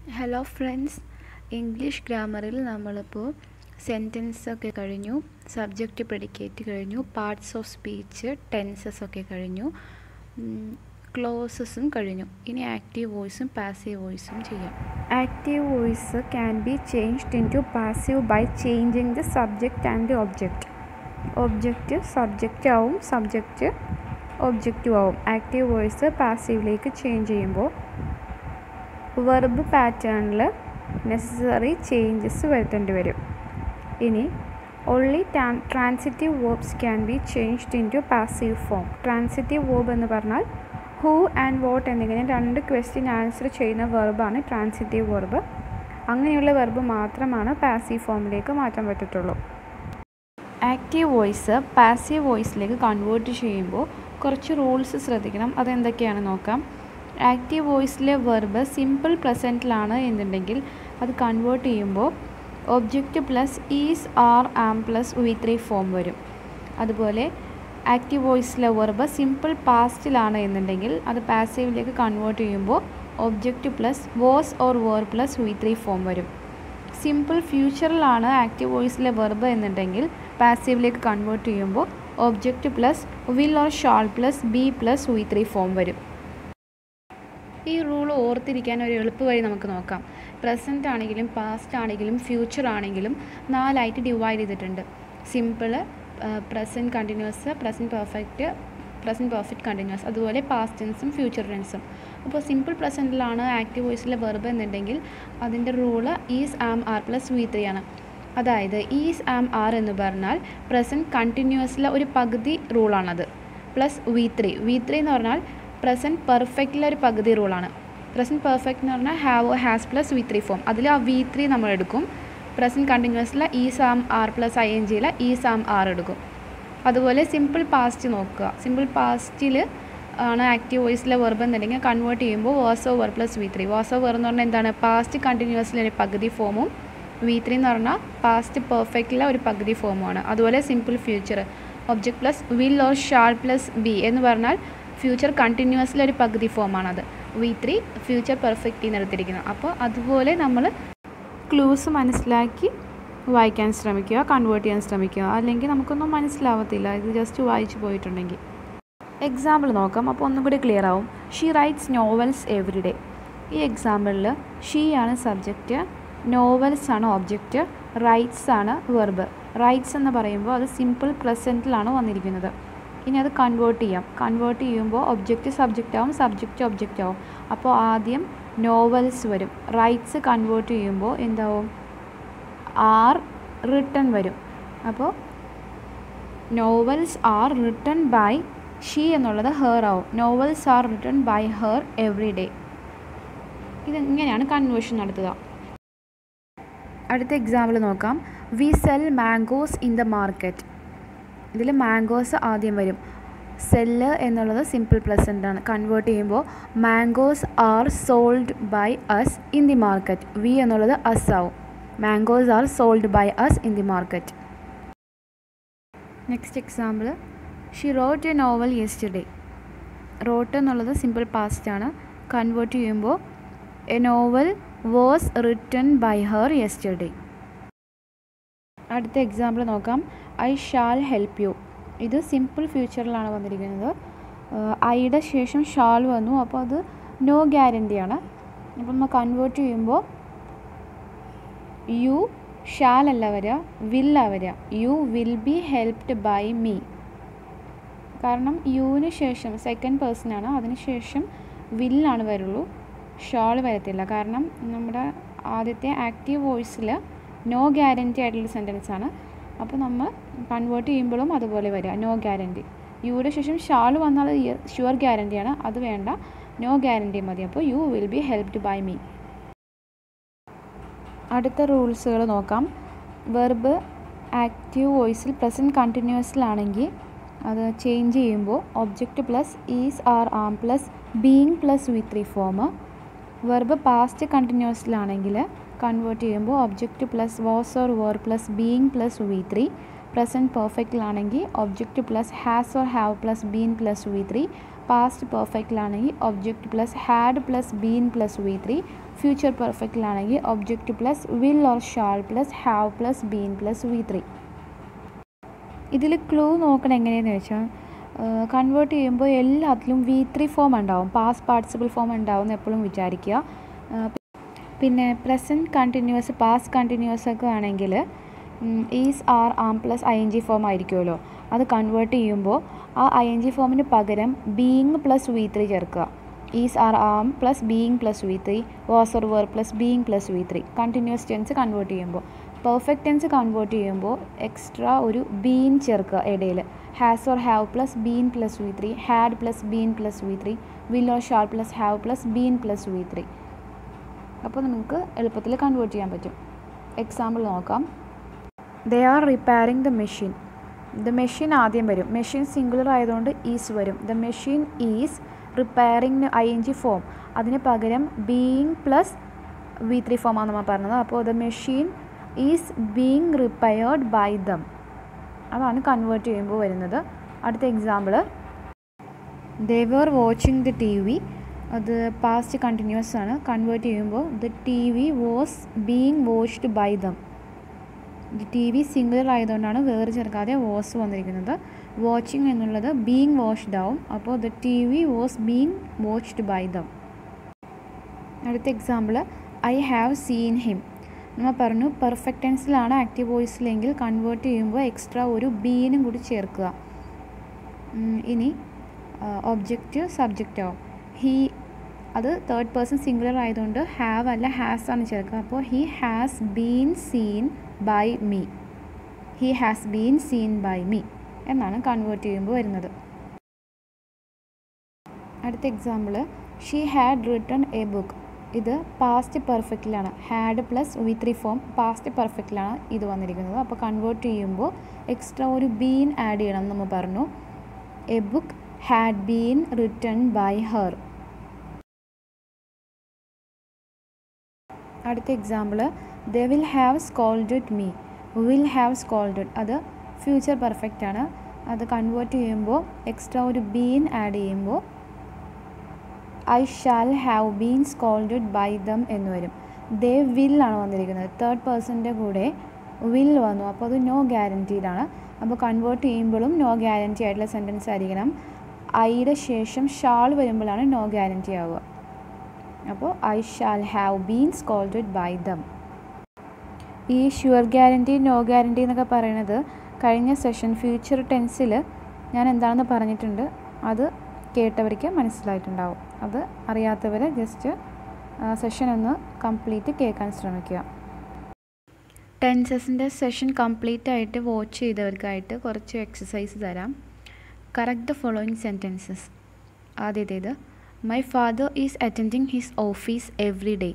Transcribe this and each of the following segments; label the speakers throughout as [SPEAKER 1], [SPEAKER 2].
[SPEAKER 1] Hello friends English ഗ്രാമറിൽ നമ്മളിപ്പോൾ sentence ഒക്കെ കഴിഞ്ഞു സബ്ജക്റ്റ് പ്രെഡിക്കേറ്റ് കഴിഞ്ഞു പാർട്സ് ഓഫ് സ്പീച്ച് ടെൻസസ് ഒക്കെ കഴിഞ്ഞു ക്ലോസസും കഴിഞ്ഞു ഇനി ആക്റ്റീവ് വോയിസും പാസീവ് വോയിസും ചെയ്യാം
[SPEAKER 2] Active voice can be changed into passive by changing the subject and the object. Object subject ആവും സബ്ജക്റ്റ് ഒബ്ജക്റ്റും ആവും ആക്റ്റീവ് വോയിസ് പാസീവിലേക്ക് ചേഞ്ച് ചെയ്യുമ്പോൾ വെർബ് പാറ്റേണിൽ നെസസറി ചേഞ്ചസ് വരുത്തേണ്ടി വരും ഇനി only transitive verbs can be changed into passive form transitive verb എന്ന് പറഞ്ഞാൽ ഹൂ ആൻഡ് വോട്ട് എന്നിങ്ങനെ രണ്ട് ക്വസ്റ്റ്യൻ ആൻസർ ചെയ്യുന്ന വെർബാണ് ട്രാൻസിറ്റീവ് വെർബ് അങ്ങനെയുള്ള വെർബ് മാത്രമാണ് പാസീവ് ഫോമിലേക്ക് മാറ്റാൻ പറ്റത്തുള്ളൂ ആക്റ്റീവ് വോയിസ് പാസീവ് വോയിസിലേക്ക് കൺവേർട്ട് ചെയ്യുമ്പോൾ കുറച്ച് റൂൾസ് ശ്രദ്ധിക്കണം അതെന്തൊക്കെയാണ് നോക്കാം ആക്റ്റീവ് വോയിസിലെ വെർബ് സിമ്പിൾ പ്രസൻറ്റിലാണ് എന്നുണ്ടെങ്കിൽ അത് കൺവേർട്ട് ചെയ്യുമ്പോൾ object plus is are am plus V three form വരും അതുപോലെ ആക്റ്റീവ് വോയിസിലെ വെർബ് സിമ്പിൾ പാസ്റ്റിലാണ് എന്നുണ്ടെങ്കിൽ അത് പാസീവിലേക്ക് കൺവേർട്ട് ചെയ്യുമ്പോൾ object plus was or were plus V three form വരും സിമ്പിൾ ഫ്യൂച്ചറിലാണ് ആക്റ്റീവ് വോയിസിലെ വെർബ് എന്നുണ്ടെങ്കിൽ പാസീവിലേക്ക് കൺവേർട്ട് ചെയ്യുമ്പോൾ object plus will or shall plus be plus V three form വരും
[SPEAKER 1] ഈ റൂൾ ഓർത്തിരിക്കാൻ ഒരു എളുപ്പ വഴി നമുക്ക് നോക്കാം പ്രസൻറ്റ് ആണെങ്കിലും പാസ്റ്റ് ആണെങ്കിലും ഫ്യൂച്ചർ ആണെങ്കിലും നാലായിട്ട് ഡിവൈഡ് ചെയ്തിട്ടുണ്ട് simple present continuous present perfect present perfect continuous അതുപോലെ പാസ്റ്റ് ടെൻസും ഫ്യൂച്ചർ ടെൻസും അപ്പോൾ സിമ്പിൾ പ്രസൻറ്റിലാണ് ആക്റ്റീവ് വോയിസിലെ വെർബ് എന്നുണ്ടെങ്കിൽ അതിൻ്റെ rule is am are plus V three ആണ് അതായത് ഈസ് ആം ആർ എന്ന് പറഞ്ഞാൽ പ്രസൻറ്റ് കണ്ടിന്യൂസിലെ ഒരു പകുതി റൂളാണത് plus V three V three എന്ന് പറഞ്ഞാൽ പ്രസൻറ്റ് പെർഫെക്റ്റിലെ ഒരു പകുതി റൂളാണ് പ്രസൻറ്റ് പെർഫെക്റ്റ് എന്ന് പറഞ്ഞാൽ have has plus V three form അതിൽ ആ വി ത്രീ നമ്മൾ എടുക്കും പ്രസൻറ്റ് കണ്ടിന്യൂസിലെ ഈ same are plus I N ജിയിലെ ഈ സാം ആർ എടുക്കും അതുപോലെ സിമ്പിൾ പാസ്റ്റ് നോക്കുക സിമ്പിൾ പാസ്റ്റിൽ ആണ് ആക്റ്റീവ് വോയിസിലെ വെർബ് എന്നുണ്ടെങ്കിൽ കൺവേർട്ട് ചെയ്യുമ്പോൾ was or were plus V three was or were എന്ന് പറഞ്ഞാൽ എന്താണ് പാസ്റ്റ് കണ്ടിന്യൂസിലെ ഒരു പകുതി ഫോമും വി ത്രീ എന്ന് പറഞ്ഞാൽ പാസ്റ്റ് പെർഫെക്റ്റിലെ ഒരു പകുതി ഫോമുമാണ് അതുപോലെ simple future object plus will or shall plus be എന്ന് പറഞ്ഞാൽ ഫ്യൂച്ചർ കണ്ടിന്യൂസിലെ ഒരു പകുതി ഫോമാണത് വി ത്രീ ഫ്യൂച്ചർ പെർഫെക്റ്റ് എന്ന് എടുത്തിരിക്കുന്നത് അപ്പോൾ അതുപോലെ നമ്മൾ
[SPEAKER 2] ക്ലൂസ് മനസ്സിലാക്കി വായിക്കാൻ ശ്രമിക്കുക കൺവേർട്ട് ചെയ്യാൻ ശ്രമിക്കുക അല്ലെങ്കിൽ നമുക്കൊന്നും മനസ്സിലാവത്തില്ല ഇത് ജസ്റ്റ് വായിച്ചു പോയിട്ടുണ്ടെങ്കിൽ എക്സാമ്പിൾ നോക്കാം അപ്പോൾ ഒന്നും കൂടി ക്ലിയർ ആവും she writes novels every day ഈ എക്സാമ്പിളിൽ ഷീ ആണ് സബ്ജക്റ്റ് നോവൽസ് ആണ് ഒബ്ജക്റ്റ് റൈറ്റ്സ് ആണ് വെർബ് റൈറ്റ്സ് എന്ന് പറയുമ്പോൾ അത് സിമ്പിൾ പ്രസൻറ്റിലാണ് വന്നിരിക്കുന്നത് ഇനി അത് കൺവേർട്ട് ചെയ്യാം കൺവേർട്ട് ചെയ്യുമ്പോൾ ഒബ്ജക്റ്റ് സബ്ജക്റ്റ് ആവും സബ്ജക്റ്റ് ഒബ്ജക്റ്റ് ആവും അപ്പോൾ ആദ്യം നോവൽസ് വരും റൈറ്റ്സ് കൺവേർട്ട് ചെയ്യുമ്പോൾ എന്താവും ആർ റിട്ടൺ വരും അപ്പോൾ novels are written by she എന്നുള്ളത് ഹെർ ആവും novels are written by her every day ഇതിങ്ങനെയാണ് കൺവേർഷൻ നടത്തുക അടുത്ത എക്സാമ്പിൾ നോക്കാം we sell mangoes in the market ഇതിൽ മാംഗോസ് ആദ്യം വരും സെല്ല് എന്നുള്ളത് സിമ്പിൾ പ്രസൻ്റ് ആണ് കൺവേർട്ട് ചെയ്യുമ്പോൾ mangoes are sold by us in the market we എന്നുള്ളത് അസ് ആവും mangoes are sold by us in the market next example she wrote a novel yesterday rote എന്നുള്ളത് simple past ആണ് convert ചെയ്യുമ്പോൾ a novel was written by her yesterday അടുത്ത example നോക്കാം I shall help you ഇത് simple ഫ്യൂച്ചറിലാണ് വന്നിരിക്കുന്നത് ഐയുടെ ശേഷം ഷാൾ വന്നു അപ്പോൾ അത് നോ ഗ്യാരൻ്റിയാണ് അപ്പം നമ്മൾ കൺവേർട്ട് ചെയ്യുമ്പോൾ യു ഷാൽ അല്ല വരിക വില്ല വരിക you will be helped by me കാരണം യുവിന് ശേഷം സെക്കൻഡ് പേഴ്സൺ ആണ് അതിന് ശേഷം വില്ലാണ് വരുള്ളൂ ഷാൾ വരത്തില്ല കാരണം നമ്മുടെ ആദ്യത്തെ ആക്റ്റീവ് വോയിസിൽ നോ ഗ്യാരൻറ്റി ആയിട്ടുള്ള സെൻറ്റൻസ് ആണ് അപ്പോൾ നമ്മൾ കൺവേർട്ട് ചെയ്യുമ്പോഴും അതുപോലെ വരിക നോ ഗ്യാരൻറ്റി യുയുടെ ശേഷം ഷാൾ വന്നാൽ ഷുവർ ഗ്യാരൻറ്റിയാണ് അത് വേണ്ട നോ ഗ്യാരൻറ്റി മതി അപ്പോൾ you will be helped by me അടുത്ത റൂൾസുകൾ നോക്കാം വെർബ് ആക്റ്റീവ് വോയിസിൽ പ്രസൻറ്റ് കണ്ടിന്യൂസിലാണെങ്കിൽ അത് ചേഞ്ച് ചെയ്യുമ്പോൾ object plus is are am plus being plus V three form verb past കണ്ടിന്യൂസിലാണെങ്കിൽ കൺവേർട്ട് ചെയ്യുമ്പോൾ object plus was or were plus being plus V three present പെർഫെക്റ്റിലാണെങ്കിൽ object plus has or have plus been plus V three
[SPEAKER 1] past പെർഫെക്റ്റിലാണെങ്കിൽ object plus had plus been plus V three future പെർഫെക്റ്റിലാണെങ്കിൽ object plus will or shall plus have plus been plus V three ഇതിൽ clue നോക്കണം എങ്ങനെയെന്ന് വെച്ചാൽ convert ചെയ്യുമ്പോൾ എല്ലാത്തിലും V three form ഉണ്ടാവും past participle form ഉണ്ടാവും എന്ന് എപ്പോഴും വിചാരിക്കുക പിന്നെ പ്രസൻറ്റ് കണ്ടിന്യൂസ് പാസ്റ്റ് കണ്ടിന്യൂസ് ഒക്കെ ആണെങ്കിൽ is are am plus I N G form ആയിരിക്കുമല്ലോ അത് കൺവേർട്ട് ചെയ്യുമ്പോൾ ആ ഐ എൻ ജി ഫോമിന് പകരം ബീയിങ് പ്ലസ് വി ത്രീ ചേർക്കുക is are am plus being plus V three was or were plus being plus V three continuous tense convert ചെയ്യുമ്പോൾ perfect tense convert ചെയ്യുമ്പോൾ extra ഒരു been ചേർക്കുക ഇടയിൽ has or have plus been plus V three had plus been plus V three will or shall plus have plus been plus V three അപ്പോൾ നമുക്ക് എളുപ്പത്തിൽ convert ചെയ്യാൻ പറ്റും എക്സാമ്പിൾ നോക്കാം ദേ are repairing the machine the machine ആദ്യം വരും machine singular ആയതുകൊണ്ട് is വരും the machine is repairing I N G form അതിന് പകരം ബീയിങ് പ്ലസ് വി ത്രീ ഫോമാണ് നമ്മൾ പറഞ്ഞത് അപ്പോൾ the machine is being repaired by them അതാണ് കൺവേർട്ട് ചെയ്യുമ്പോൾ വരുന്നത് അടുത്ത example they were watching the T V അത് പാസ്റ്റ് കണ്ടിന്യൂസ് ആണ് കൺവേർട്ട് ചെയ്യുമ്പോൾ the T V was being watched by them T V singular ആയതുകൊണ്ടാണ് വേറെ ചേർക്കാതെ വാസ് വന്നിരിക്കുന്നത് വാച്ചിങ് എന്നുള്ളത് ബീയിങ് വാച്ച്ഡ് ആവും അപ്പോൾ the T V was being watched by them അടുത്ത example I have seen him നമ്മൾ പറഞ്ഞു പെർഫെക്റ്റ് ടെൻസിലാണ് ആക്റ്റീവ് വോയിസിലെങ്കിൽ കൺവേർട്ട് ചെയ്യുമ്പോൾ എക്സ്ട്രാ ഒരു ബീനും കൂടി ചേർക്കുക ഇനി ഒബ്ജക്റ്റ് സബ്ജക്റ്റ് ആവും ഹീ അത് തേർഡ് പേഴ്സൺ സിംഗുലർ ആയതുകൊണ്ട് ഹാവ് അല്ല ഹാസ് ആണ് ചേർക്കുക അപ്പോൾ he has been seen by me he has been seen by me എന്നാണ് കൺവേർട്ട് ചെയ്യുമ്പോൾ വരുന്നത് അടുത്ത example she had written a book ഇത് പാസ്റ്റ് പെർഫെക്റ്റിലാണ് had plus V three form past പെർഫെക്റ്റിലാണ് ഇത് വന്നിരിക്കുന്നത് അപ്പോൾ കൺവേർട്ട് ചെയ്യുമ്പോൾ എക്സ്ട്രാ ഒരു ബീൻ ആഡ് ചെയ്യണം നമ്മൾ പറഞ്ഞു a book had been written by her അടുത്ത example they will have scolded me will have scolded അത് ഫ്യൂച്ചർ പെർഫെക്റ്റ് ആണ് അത് കൺവേർട്ട് ചെയ്യുമ്പോൾ എക്സ്ട്രാ ഒരു ബീൻ ആഡ് ചെയ്യുമ്പോൾ I shall have been scolded by them എന്ന് വരും ദേ വിൽ ആണ് വന്നിരിക്കുന്നത് തേർഡ് പേഴ്സൻ്റെ കൂടെ വിൽ വന്നു അപ്പോൾ അത് നോ ഗ്യാരൻറ്റീഡാണ് അപ്പോൾ കൺവേർട്ട് ചെയ്യുമ്പോഴും നോ ഗ്യാരൻറ്റി ആയിട്ടുള്ള സെൻറ്റൻസ് ആയിരിക്കണം ഐയുടെ ശേഷം ഷാൾ വരുമ്പോഴാണ് നോ ഗ്യാരൻറ്റി ആവുക അപ്പോൾ I shall have been scolded by them ഈ ഷുവർ ഗ്യാരൻറ്റി നോ ഗ്യാരൻറ്റി എന്നൊക്കെ പറയുന്നത് കഴിഞ്ഞ സെഷൻ ഫ്യൂച്ചർ ടെൻസിൽ ഞാൻ എന്താണെന്ന് പറഞ്ഞിട്ടുണ്ട് അത് കേട്ടവർക്ക് മനസ്സിലായിട്ടുണ്ടാവും അത് അറിയാത്തവർ ജസ്റ്റ് സെഷൻ ഒന്ന് കംപ്ലീറ്റ് കേൾക്കാൻ ശ്രമിക്കുക ടെൻസസിൻ്റെ സെഷൻ കംപ്ലീറ്റ് ആയിട്ട് വാച്ച് ചെയ്തവർക്കായിട്ട് കുറച്ച് എക്സസൈസ് തരാം കറക്റ്റ് ദ ഫോളോയിങ് സെൻറ്റൻസസ് ആദ്യത്തേത് my father is attending his office every day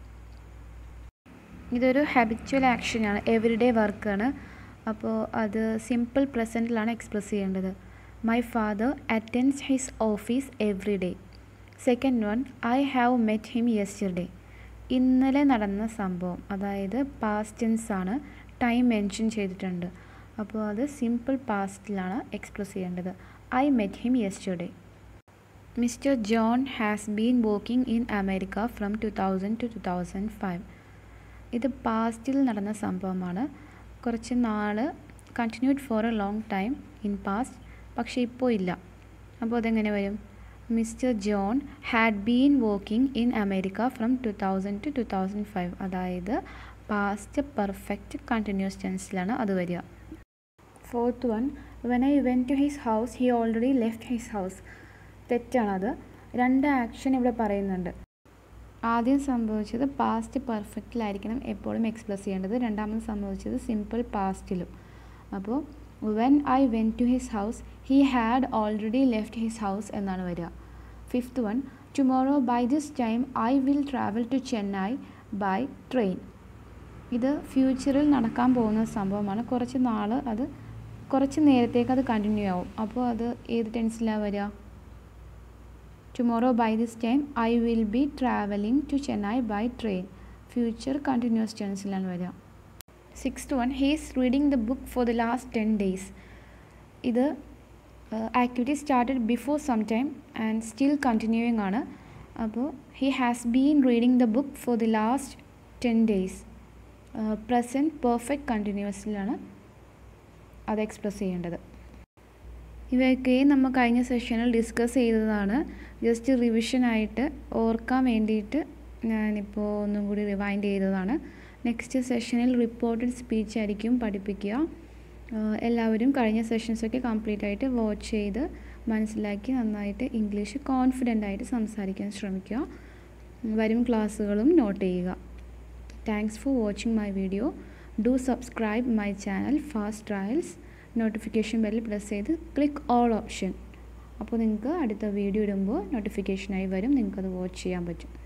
[SPEAKER 1] ഇതൊരു ഹാബിച്വൽ ആക്ഷനാണ് എവറി ഡേ വർക്കാണ് അപ്പോൾ അത് സിമ്പിൾ പ്രസൻറ്റിലാണ് എക്സ്പ്രസ് ചെയ്യേണ്ടത് my father attends his office every day second one I have met him yesterday ഇന്നലെ നടന്ന സംഭവം അതായത് പാസ്റ്റ് ടെൻസ് ആണ് ടൈം മെൻഷൻ ചെയ്തിട്ടുണ്ട് അപ്പോൾ അത് സിമ്പിൾ പാസ്റ്റിലാണ് എക്സ്പ്രസ് ചെയ്യേണ്ടത് I met him yesterday Mr John has been working in America from two thousand to two thousand five ഇത് പാസ്റ്റിൽ നടന്ന സംഭവമാണ് കുറച്ച് നാൾ continued for a long time in past പക്ഷേ ഇപ്പോൾ ഇല്ല അപ്പോൾ അതെങ്ങനെ വരും Mr John had been working in America from two thousand to two thousand five അതായത് പാസ്റ്റ് പെർഫെക്റ്റ് കണ്ടിന്യൂസ് ടെൻസിലാണ് അത് വരിക fourth one when I went to his house he already left his house തെറ്റാണത് രണ്ട് ആക്ഷൻ ഇവിടെ പറയുന്നുണ്ട് ആദ്യം സംഭവിച്ചത് past പെർഫെക്റ്റിലായിരിക്കണം എപ്പോഴും എക്സ്പ്രസ് ചെയ്യേണ്ടത് രണ്ടാമത് സംഭവിച്ചത് സിമ്പിൾ പാസ്റ്റിലും അപ്പോൾ when I went to his house he had already left his house എന്നാണ് വരിക fifth one tomorrow by this time I will travel to Chennai by train ഇത് ഫ്യൂച്ചറിൽ നടക്കാൻ പോകുന്ന സംഭവമാണ് കുറച്ച് നാൾ അത് കുറച്ച് നേരത്തേക്ക് അത് കണ്ടിന്യൂ ആവും അപ്പോൾ അത് ഏത് ടെൻസിലാണ് വരിക tomorrow by this time I will be travelling to Chennai by train future continuous ടെൻസിലാണ് വരിക sixth one he's reading the book for the last ten days ഇത് activity started before some time and still continuing ആണ് അപ്പോൾ he has been reading the book for the last ten days present perfect കണ്ടിന്യൂസിലാണ് അത് express ചെയ്യേണ്ടത് ഇവയൊക്കെ നമ്മൾ കഴിഞ്ഞ സെഷനിൽ ഡിസ്കസ് ചെയ്തതാണ് ജസ്റ്റ് റിവിഷനായിട്ട് ഓർക്കാൻ വേണ്ടിയിട്ട് ഞാനിപ്പോൾ ഒന്നും കൂടി റിവൈൻഡ് ചെയ്തതാണ് നെക്സ്റ്റ് സെഷനിൽ റിപ്പോർട്ടഡ് സ്പീച്ച് ആയിരിക്കും പഠിപ്പിക്കുക എല്ലാവരും കഴിഞ്ഞ സെഷൻസൊക്കെ കംപ്ലീറ്റ് ആയിട്ട് വാച്ച് ചെയ്ത് മനസ്സിലാക്കി നന്നായിട്ട് ഇംഗ്ലീഷ് കോൺഫിഡൻ്റ് ആയിട്ട് സംസാരിക്കാൻ ശ്രമിക്കുക വരും ക്ലാസ്സുകളും നോട്ട് ചെയ്യുക thanks for watching my video do subscribe my channel fast trials notification ബെല്ലിൽ പ്രസ് ചെയ്ത് ക്ലിക്ക് ഓൾ ഓപ്ഷൻ അപ്പോൾ നിങ്ങൾക്ക് അടുത്ത വീഡിയോ ഇടുമ്പോൾ നോട്ടിഫിക്കേഷനായി വരും നിങ്ങൾക്കത് വാച്ച് ചെയ്യാൻ പറ്റും